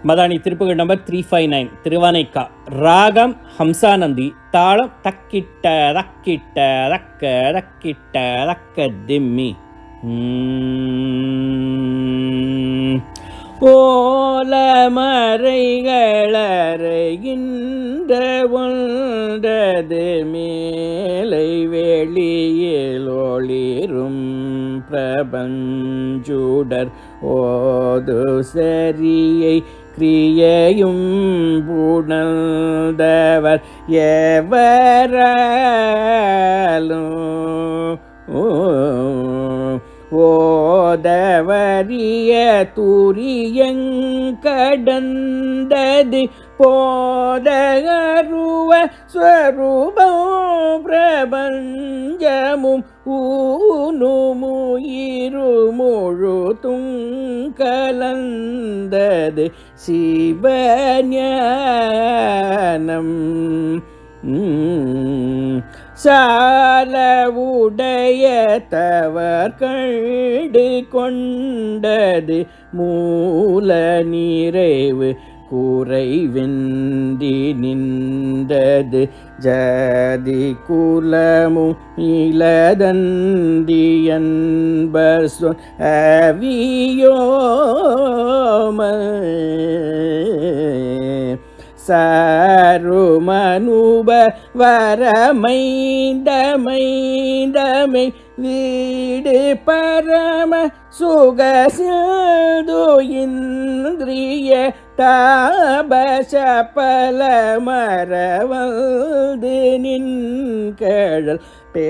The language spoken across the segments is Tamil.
மதானி திருப்புகள் number three five nine Thiruvanaikka ராகம் ஹம்சானந்தி தாளம் தக்கிட்ட தக்கிட்ட தக்க தக்கிட்ட தக்க திம்மி உம். ஓல மறைகளறைகின்ற ஒன்றது மேலை வெளியில் ஒளிரும் பிரபஞ்சுடர் ஓது சரியை கிரியையும் புணர்ந்தவர் எவராலும் ஓதவரிய துரியங்கடந்தது போதகருவ ஸ்வரூபம் பிரபஞ்சமும் ஊனுமுயிரு முழு துங்கலந்தது சிவஞானம் உம். சால உடைய தவர் கண்டு கொண்டது மூல நிறைவு குறைவென்றி நின்றது ஜாதி குலமும் இளதந்தி என்பர் சொல் அவியோம சாருமனுப வரமைந்தமைந்தமை வீடு பரம சுகசிந்து இந்திரிய தாபச பல மரவல்து நின்கழல்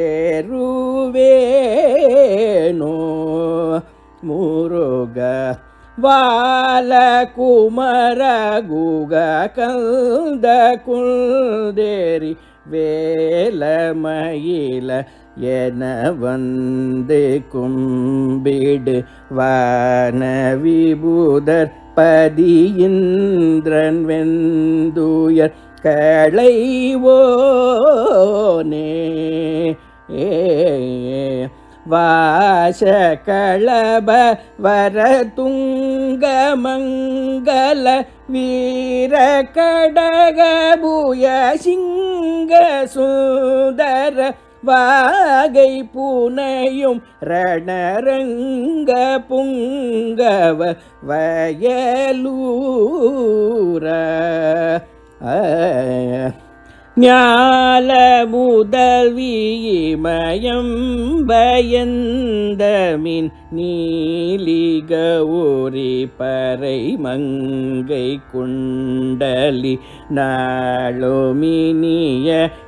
பேருவேனோ முருக வால குமர குக கந்த குல்தேரி வேலமயில என வந்து கும்பிடு வான விபூதர் பதியிந்திரன் வெந்துயர் களைவோனே ஏ வாச களப வர துங்க மங்கள வீர கடக பூய சிங்க சுந்தர வாகை புனையும் ரணரங்க புங்கவ வயலூர ஞால முதல்விமயம் பயந்தமின் நீலிக ஊரி பறை மங்கை குண்டலி நாளுமினிய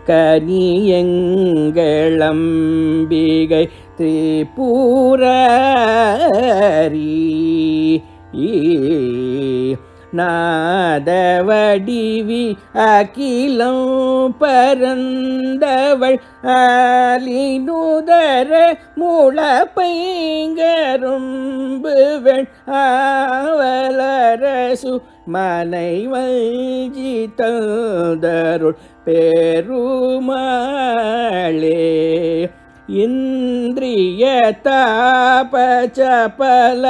கனியங்களம்பிகை திரிபூரீ நாதவடிவி அகிலம் பரந்தவள் ஆலினுதர முளப்பைங்கரும்புவள் ஆவலரசு மனை வஞ்சி தந்தருள் பெருமாளே இந்திரிய தாபச்ச பல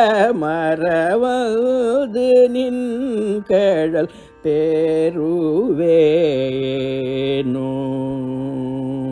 மரவது நின் கழல் பேருவேனோ